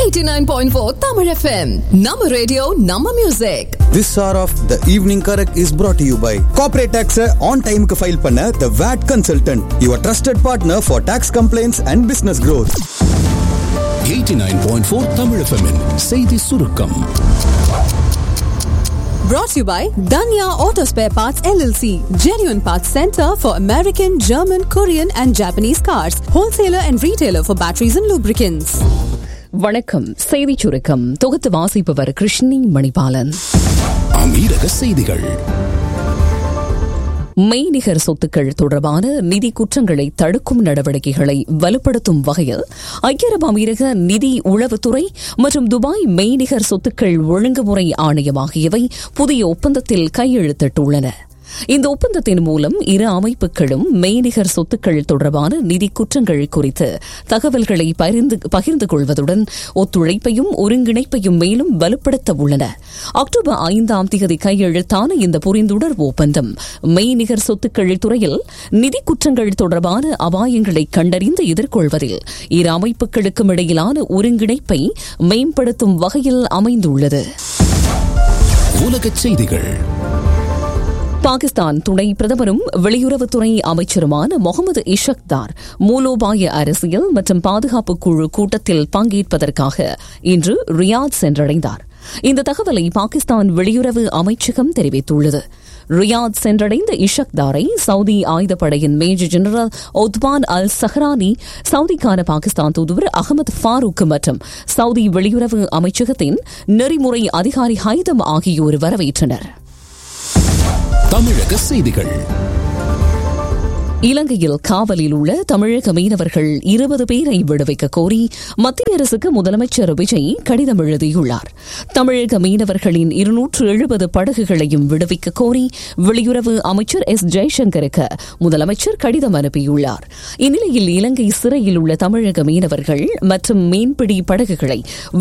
89.4 Tamil FM. Nama radio, Nama music. This hour of the evening correct is brought to you by Corporate Tax on time க்கு file பண்ண the VAT Consultant, your trusted partner for tax complaints and business growth. 89.4 Tamil FM -இன் செய்தி சுருக்கம் Brought to you by Danya Auto Spare Parts LLC. Genuine Parts Center for American, German, Korean and Japanese cars. Wholesaler and retailer for batteries and lubricants. வணக்கம் செய்திச் சுருக்கம் தொகுத்து வாசிப்பவர் கிருஷ்ணி மணிபாலன் அமீரக செய்திகள் மெய்நிகர் சொத்துக்கள் தொடர்பான நிதி குற்றங்களை தடுக்கும் நடவடிக்கைகளை வலுப்படுத்தும் வகையில் ஐக்கிய அரபு அமீரக நிதி உளவுத்துறை மற்றும் துபாய் மெய்நிகர் சொத்துக்கள் ஒழுங்குமுறை ஆணையம் ஆகியவை புதிய ஒப்பந்தத்தில் கையெழுத்திட்டுள்ளன இந்த ஒப்பந்தத்தின் மூலம் இரு அமைப்புகளும் மெய்நிகர் சொத்துக்கள் தொடர்பான நிதி குற்றங்கள் குறித்து தகவல்களை பகிர்ந்து பகிர்ந்து கொள்வதுடன் ஒத்துழைப்பையும் ஒருங்கிணைப்பையும் மேலும் வலுப்படுத்த உள்ளன அக்டோபர் ஐந்தாம் தேதி கையெழுத்தான இந்த புரிந்துணர்வு ஒப்பந்தம் மெய்நிகர் சொத்துக்கள் துறையில் நிதி குற்றங்கள் தொடர்பான அபாயங்களை கண்டறிந்து எதிர்கொள்வதில் இரு அமைப்புகளுக்கும் இடையிலான ஒருங்கிணைப்பை மேம்படுத்தும் வகையில் அமைந்துள்ளது உலகச் செய்திகள் பாகிஸ்தான் துணை பிரதமரும் வெளியுறவுத்துறை அமைச்சருமான முகமது இஷக்தார் மூலோபாய அரசியல் மற்றும் பாதுகாப்பு குழு கூட்டத்தில் பங்கேற்பதற்காக இன்று ரியாத் சென்றடைந்தார் இந்த தகவலை பாகிஸ்தான் வெளியுறவு அமைச்சகம் தெரிவித்துள்ளது ரியாத் சென்றடைந்த இஷக்தாரை சவுதி ஆயுதப்படையின் major general Othman Al Zahrani சவுதிக்கான பாகிஸ்தான் தூதுவர் அகமது ஃபாரூக் மற்றும் சவுதி வெளியுறவு அமைச்சகத்தின் நெறிமுறை அதிகாரி ஹைதம் ஆகியோர் வரவேற்றனர் தமிழக செய்திகள் இலங்கையில் காவலில் உள்ள தமிழக மீனவர்கள் இருபது பேரை விடுவிக்க கோரி மத்திய அரசுக்கு முதலமைச்சர் விஜய் கடிதம் எழுதியுள்ளார் தமிழக மீனவர்களின் இருநூற்று எழுபது படகுகளையும் விடுவிக்க கோரி வெளியுறவு அமைச்சர் எஸ் ஜெய்சங்கருக்கு முதலமைச்சர் கடிதம் அனுப்பியுள்ளார் இந்நிலையில் இலங்கை சிறையில் உள்ள தமிழக மீனவர்கள் மற்றும் மீன்பிடி படகுகளை